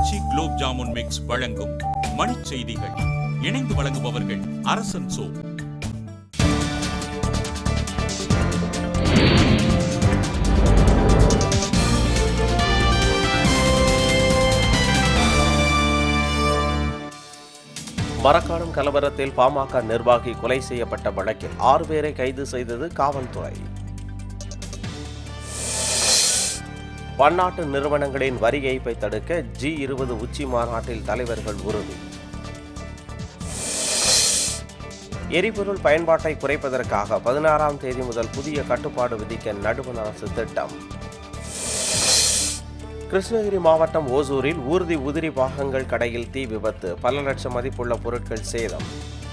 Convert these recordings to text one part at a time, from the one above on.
ஆச்சி gulab jamun mix வழங்கும் மணிச் செய்திகள் இணைந்து வழங்குபவர்கள் அரசன் சோ மரக்காணம் கலவரத்தில் பாமக நிர்வாகி கொலை செய்யப்பட்ட வழக்கில் ஆறு பேரை கைது செய்தது காவல்துறை பன்னாட்டு நிறுவனங்களின் வரி ஏய்ப்பை தடுக்க ஜி இருபது உச்சி மாநாட்டில் தலைவர்கள் உறுதி எரிபொருள் பயன்பாட்டை குறைப்பதற்காக பதினாறாம் தேதி முதல் புதிய கட்டுப்பாடு விதிக்க நடுவண் அரசு திட்டம் கிருஷ்ணகிரி மாவட்டம் ஓசூரில் ஊர்தி உதிரி பாகங்கள் கடையில் தீ விபத்து பல லட்சம் மதிப்புள்ள பொருட்கள் சேதம்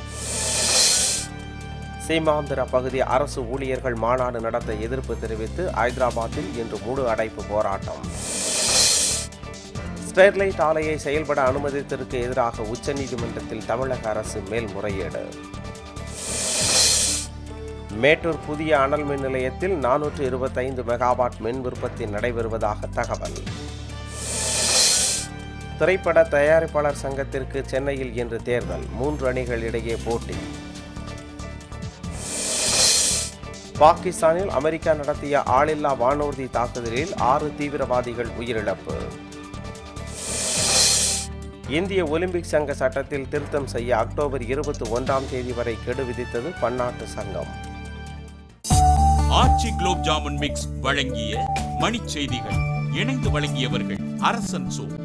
சீமாந்திர பகுதி அரசு ஊழியர்கள் மாநாடு நடத்த எதிர்ப்பு தெரிவித்து ஐதராபாத்தில் இன்று முழு அடைப்பு போராட்டம் ஸ்டெர்லைட் ஆலையை செயல்பட அனுமதித்ததற்கு எதிராக உச்சநீதிமன்றத்தில் தமிழக அரசு மேல்முறையீடு மேட்டூர் புதிய அனல் மின் நிலையத்தில் நானூற்று இருபத்தைந்து மெகாவாட் மின் உற்பத்தி நடைபெறுவதாக தகவல் திரைப்பட தயாரிப்பாளர் சங்கத்திற்கு சென்னையில் இன்று தேர்தல் மூன்று அணிகள் இடையே போட்டி பாகிஸ்தானில் அமெரிக்கா நடத்திய ஆளில்லா வானூர்தி தாக்குதலில் ஆறு தீவிரவாதிகள் உயிரிழப்பு இந்திய ஒலிம்பிக் சங்க சட்டத்தில் திருத்தம் செய்ய அக்டோபர் இருபத்தி ஒன்றாம் தேதி வரை கெடு விதித்தது பன்னாட்டு சங்கம் ஆச்சி குலோப் ஜாமுன் மிக்ஸ் வழங்கிய மணிச் செய்திகள் இணைந்து வழங்கியவர்கள் அரசன் சோ